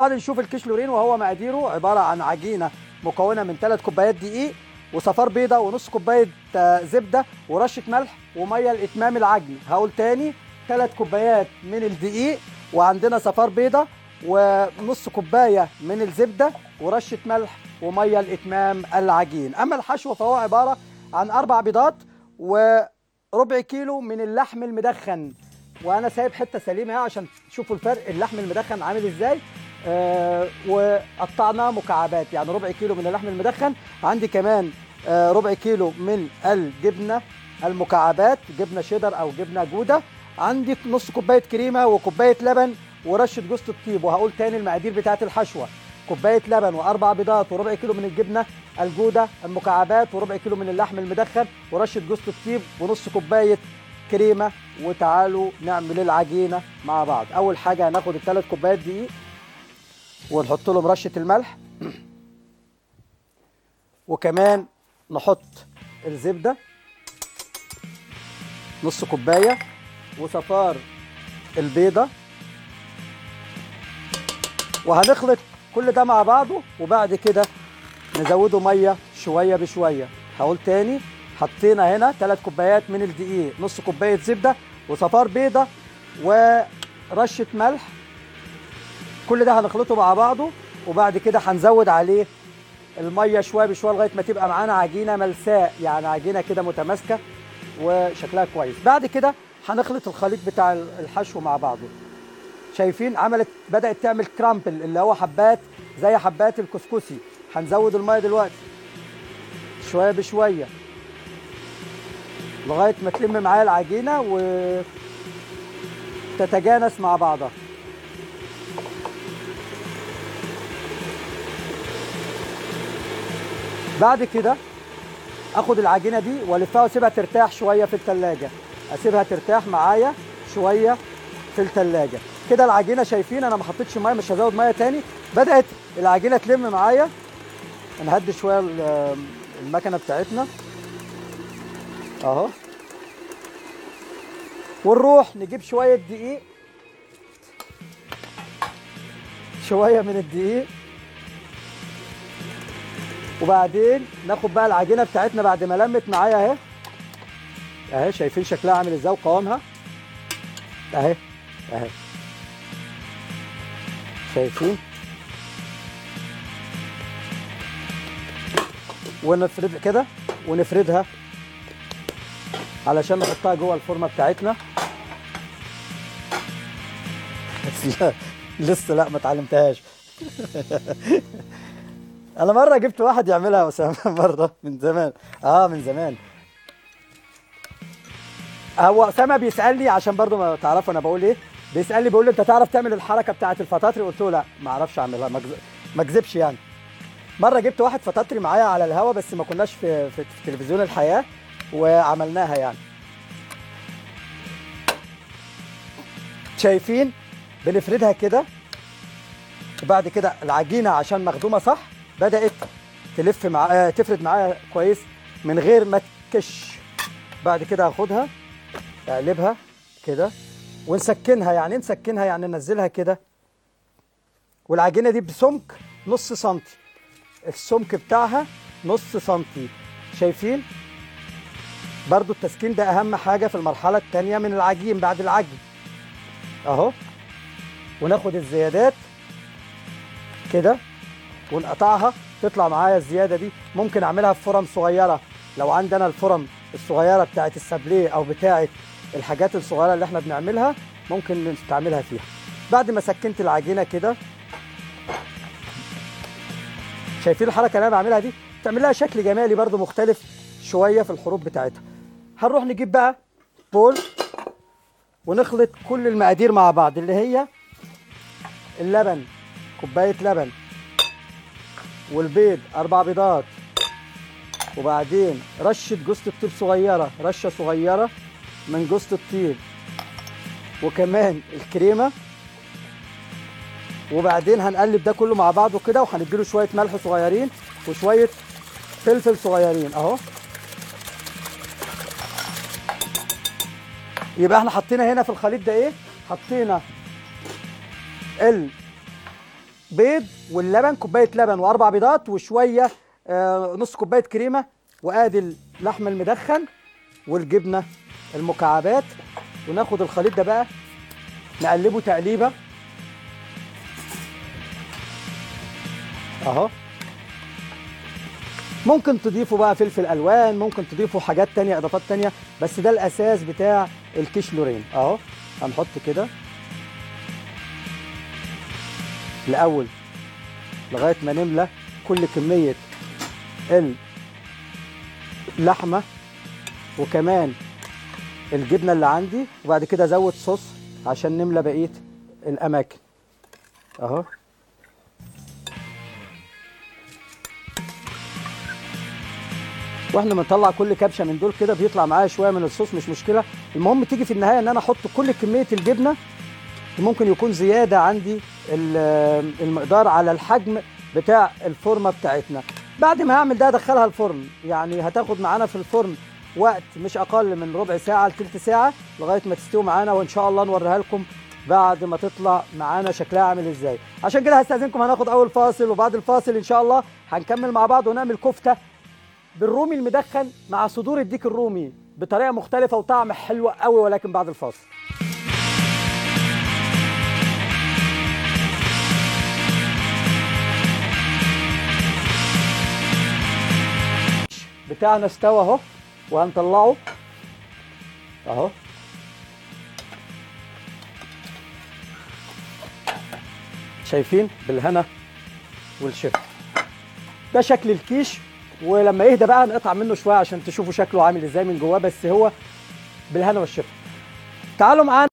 بعد نشوف الكشلورين وهو مقاديره عباره عن عجينه مكونه من ثلاث كوبايات دقيق وصفار بيضه ونص كوبايه آه، زبده ورشه ملح وميه لاتمام العجن هقول تاني ثلاث كوبايات من الدقيق وعندنا صفار بيضه ونص كوبايه من الزبده ورشه ملح وميه لاتمام العجين اما الحشو فهو عباره عن اربع بيضات وربع كيلو من اللحم المدخن وانا سايب حته سليمه اهي عشان تشوفوا الفرق اللحم المدخن عامل ازاي آه وقطعناه مكعبات يعني ربع كيلو من اللحم المدخن عندي كمان آه ربع كيلو من الجبنه المكعبات جبنه شيدر او جبنه جوده عندي نص كوبايه كريمه وكوبايه لبن ورشه جوز الطيب وهقول تاني المقادير بتاعه الحشوه كوبايه لبن واربع بيضات وربع كيلو من الجبنه الجوده المكعبات وربع كيلو من اللحم المدخن ورشه جوز الطيب ونص كوبايه كريمه وتعالوا نعمل العجينه مع بعض اول حاجه هناخد الثلاث كوبايات دقيق ونحط لهم رشه الملح وكمان نحط الزبده نص كوبايه وصفار البيضه وهنخلط كل ده مع بعضه وبعد كده نزوده ميه شويه بشويه هقول تاني حطينا هنا ثلاث كوبايات من الدقيق نص كوبايه زبده وصفار بيضه ورشه ملح كل ده هنخلطه مع بعضه وبعد كده هنزود عليه الميه شويه بشويه لغايه ما تبقى معانا عجينه ملساء يعني عجينه كده متماسكه وشكلها كويس بعد كده هنخلط الخليط بتاع الحشو مع بعضه شايفين عملت بدات تعمل كرامبل اللي هو حبات زي حبات الكسكسي هنزود الميه دلوقتي شويه بشويه لغايه ما تلم معايا العجينه وتتجانس مع بعضها بعد كده اخد العجينه دي والفها واسيبها ترتاح شويه في الثلاجه اسيبها ترتاح معايا شويه في الثلاجه كده العجينه شايفين انا ما حطيتش ميه مش هزود ميه تاني بدات العجينه تلم معايا نهدي شويه ال- المكنه بتاعتنا اهو ونروح نجيب شويه دقيق شويه من الدقيق وبعدين ناخد بقى العجينه بتاعتنا بعد ما لمت معايا اهي اهي شايفين شكلها عامل ازاي وقوامها اهي اهي شايفين ونفرد كده ونفردها علشان نحطها جوه الفورمه بتاعتنا بس لا لسه لا ما اتعلمتهاش انا مره جبت واحد يعملها يا اسامه مره من زمان اه من زمان هو اسامه بيسالني عشان برضو ما تعرفوا انا بقول ايه بيسالني بيقول لي انت تعرف تعمل الحركه بتاعه الفطاطري قلت له لا ما اعرفش اعملها ما أكذب- ما اكذبش يعني مره جبت واحد فطاطري معايا على الهوا بس ما كناش في في, في تلفزيون الحياه وعملناها يعني شايفين بنفردها كده وبعد كده العجينه عشان مخدومه صح بدات تلف مع آه، تفرد معايا كويس من غير ما تكش بعد كده هاخدها اقلبها كده ونسكنها يعني إيه نسكنها يعني ننزلها كده والعجينه دي بسمك نص سنتي السمك بتاعها نص سنتي شايفين برضو التسكين ده اهم حاجه في المرحله الثانيه من العجين بعد العجن اهو وناخد الزيادات كده ونقطعها تطلع معايا الزياده دي ممكن اعملها في فرم صغيره لو عندنا الفرم الصغيره بتاعه السابليه او بتاعه الحاجات الصغيره اللي احنا بنعملها ممكن نستعملها فيها بعد ما سكنت العجينه كده شايفين الحركه اللي انا بعملها دي تعمل لها شكل جمالي برضو مختلف شويه في الحروف بتاعتها هنروح نجيب بقى بول ونخلط كل المقادير مع بعض اللي هي اللبن كوبايه لبن والبيض اربع بيضات وبعدين رشه جوز الطيب صغيره رشه صغيره من جوز الطيب وكمان الكريمه وبعدين هنقلب ده كله مع بعضه كده وهنديله شويه ملح صغيرين وشويه فلفل صغيرين اهو يبقى احنا حطينا هنا في الخليط ده ايه حطينا بيض واللبن كوبايه لبن واربع بيضات وشويه آه نص كوبايه كريمه وادي اللحم المدخن والجبنه المكعبات وناخد الخليط ده بقى نقلبه تقليبه اهو ممكن تضيفوا بقى فلفل الوان ممكن تضيفوا حاجات تانية اضافات تانية بس ده الاساس بتاع الكيش لورين اهو هنحط كده الاول لغايه ما نملى كل كميه اللحمه وكمان الجبنه اللي عندي وبعد كده ازود صوص عشان نملى بقيه الاماكن اهو واحنا بنطلع كل كبشه من دول كده بيطلع معايا شويه من الصوص مش مشكله المهم تيجي في النهايه ان انا احط كل كميه الجبنه ممكن يكون زياده عندي المقدار على الحجم بتاع الفورمه بتاعتنا بعد ما هعمل ده ادخلها الفرن يعني هتاخد معانا في الفرن وقت مش اقل من ربع ساعه لثلث ساعه لغايه ما تستوي معانا وان شاء الله نوريها لكم بعد ما تطلع معانا شكلها عامل ازاي عشان كده هستاذنكم هناخد اول فاصل وبعد الفاصل ان شاء الله هنكمل مع بعض ونعمل كفته بالرومي المدخن مع صدور الديك الرومي بطريقه مختلفه وطعم حلو قوي ولكن بعد الفاصل بتاعنا استوى اهو وهنطلعه اهو شايفين بالهنا والشفا ده شكل الكيش ولما يهدى بقى نقطع منه شويه عشان تشوفوا شكله عامل ازاي من جواه بس هو بالهنا والشفا تعالوا معانا